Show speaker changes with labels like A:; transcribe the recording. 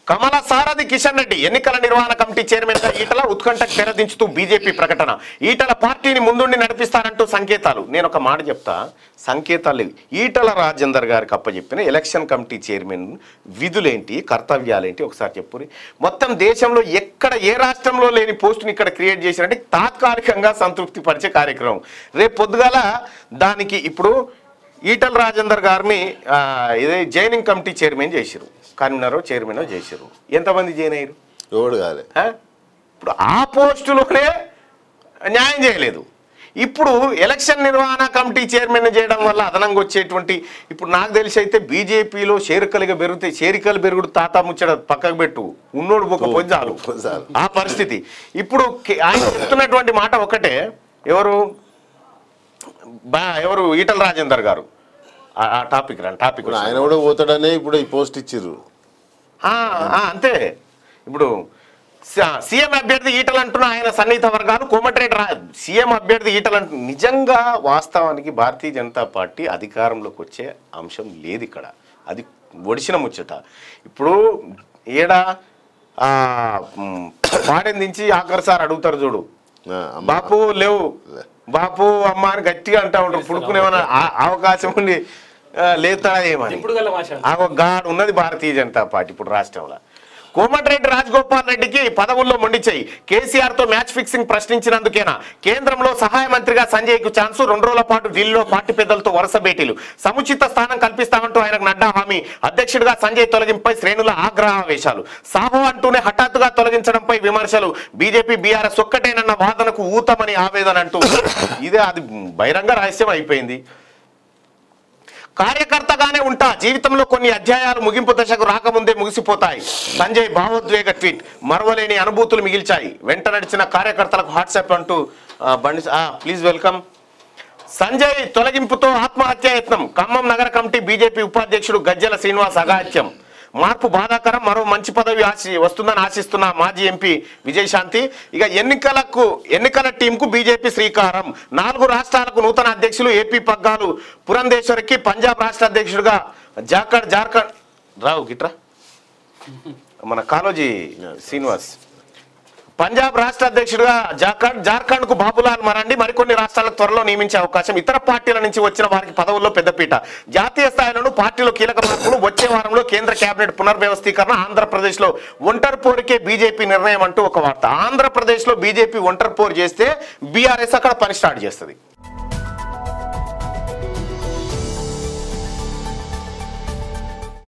A: కమల సారథి కిషన్ రెడ్డి ఎన్నికల నిర్వహణ committee chairman గా ఈటల ఉత్కంఠకు తెరదించుతూ బీజేపీ ప్రకటన ఈటల పార్టీని ముందుండి నడిపిస్తారంటూ సంకేతాలు నేను ఒక మాట చెప్తా సంకేతాలు ఇవి. ఈటల రాజేందర్ గారికి అప్పచెప్పిన ఎలక్షన్ కమిటీ చైర్మన్ విధులేంటి కర్తవ్యాలేంటి ఒకసారి చెప్పురి మొత్తం దేశంలో ఎక్కడ ఏ రాష్ట్రంలో లేని పోస్టుని ఇక్కడ క్రియేట్ చేసినట్టే తాత్కాలికంగా సంతృప్తి పరిచే కార్యక్రమం రేపు పొద్దుగాల దానికి ఇప్పుడు ఈటల రాజేందర్ గారిని ఆ, ఇదే జైనింగ్ కమిటీ చైర్మన్ చేసిరు కన్వీనర్ చైర్మన్ చేసిరు ఎంతమంది జాయిన్ అయ్యారు
B: ఎవడు కాలే
A: ఆ? ఇప్పుడు ఆ పోస్టులోనే న్యాయం చేయలేదు ఇప్పుడు ఎలక్షన్ నిర్వహణ కమిటీ చైర్మన్ చేయడం వల్ల అదనంగా వచ్చేటువంటి ఇప్పుడు నాకు తెలిసి అయితే బీజేపీలో చేరికలుగా పెరుగుతాయి చేరికలు పెరుగుడు తాత ముచ్చట పక్కకు పెట్టు ఉన్నోడు పోకపోతే చాలు
B: చాలు.
A: ఆ పరిస్థితి ఇప్పుడు కే- ఆయన చెప్తున్నటువంటి మాట ఒకటే ఎవరు బా ఎవరు ఈటల రాజేందర్ గారు ఆ- ఆ టాపిక్ రా టాపిక్
B: ఇప్పుడు ఆయన కూడా పోతాడనే ఇప్పుడు ఈ పోస్ట్ ఇచ్చిర్రు
A: ఆ, ఆ, అంతే ఇప్పుడు స- సీఎం అభ్యర్థి ఈటలు అంటున్న ఆయన సన్నిహిత వర్గాలు కోమటిరెడ్డి రా సీఎం అభ్యర్థి ఈటలు అంటు నిజంగా వాస్తవానికి భారతీయ జనతా పార్టీ అధికారంలోకి వచ్చే అంశం లేదు ఇక్కడ అది ఒడిసిన ముచ్చట ఇప్పుడు ఏడ ఆ, మ్, పాడెం దించి ఆఖరి సార్ అడుగుతారు చూడు
B: ఆ, అమ్మ.
A: బాపు లేవు బాపు అమ్మ అని గట్టిగా అంటా ఉంటారు పుడుకునేమన్నా ఆ- అవకాశం ఉండి ఆ, లేతాడా ఏమని
C: ఇప్పుడు గల మాట్లాడు
A: ఆ ఒక గాడ్ ఉన్నది భారతీయ జనతా పార్టీ ఇప్పుడు రాష్ట్రంలో కోమటిరెడ్డి రాజగోపాల్ రెడ్డికి పదవుల్లో మొండిచేయి కేసీఆర్ తో మ్యాచ్ ఫిక్సింగ్ ప్రశ్నించినందుకేనా కేంద్రంలో సహాయ మంత్రిగా సంజయ్ కు ఛాన్సు రెండు రోజుల పాటు ఢిల్లీలో పార్టీ పెద్దలతో వరుస భేటీలు సముచిత స్థానం కల్పిస్తామంటూ ఆయనకు నడ్డా హామీ అధ్యక్షుడిగా సంజయ్ తొలగింపై శ్రేణుల ఆగ్రహావేశాలు సాహో అంటూనే హఠాత్తుగా తొలగించడంపై విమర్శలు బీజేపీ బీఆర్ఎస్ ఒక్కటేనన్న వాదనకు ఊతమని ఆవేదన అంటూ ఇదే అది బహిరంగ రహస్యం అయిపోయింది కార్యకర్తగానే ఉంటా జీవితంలో కొన్ని అధ్యాయాలు ముగింపు దశకు రాకముందే ముగిసిపోతాయి సంజయ్ భావోద్వేగ ట్వీట్ మరవలేని అనుభూతులు మిగిల్చాయి వెంట నడిచిన కార్యకర్తలకు వాట్సాప్ అంటూ ఆ, బండి ప్లీజ్ వెల్కమ్ సంజయ్ తొలగింపుతో ఆత్మహత్యాయత్నం ఖమ్మం నగర కమిటీ బీజేపీ ఉపాధ్యక్షుడు గజ్జల శ్రీనివాస్ అగాత్యం మార్పు బాధాకరం మరో మంచి పదవి ఆశి వస్తుందని ఆశిస్తున్న మాజీ ఎంపీ విజయశాంతి ఇక ఎన్నికలకు ఎన్నికల టీంకు బీజేపీ శ్రీకారం నాలుగు రాష్ట్రాలకు నూతన అధ్యక్షులు ఏపీ పగ్గాలు పురంధేశ్వరికి పంజాబ్ రాష్ట్ర అధ్యక్షుడిగా జార్ఖండ్ జార్ఖండ్ రావు గిట్రా మన కాలోజీ శ్రీనివాస్ పంజాబ్ రాష్ట్ర అధ్యక్షుడిగా జార్ఖండ్ జార్ఖండ్ కు బాబులాల్ మరండి మరికొన్ని రాష్ట్రాలకు త్వరలో నియమించే అవకాశం ఇతర పార్టీల నుంచి వచ్చిన వారికి పదవుల్లో పెద్దపీట జాతీయ స్థాయిలోనూ పార్టీలో కీలక మార్పులు వచ్చే వారంలో కేంద్ర కేబినెట్ పునర్వ్యవస్థీకరణ ఆంధ్రప్రదేశ్ లో ఒంటరి పోరుకే బీజేపీ నిర్ణయం అంటూ ఒక వార్త ఆంధ్రప్రదేశ్ లో బీజేపీ ఒంటరి పోరు చేస్తే బీఆర్ఎస్ అక్కడ పని స్టార్ట్ చేస్తుంది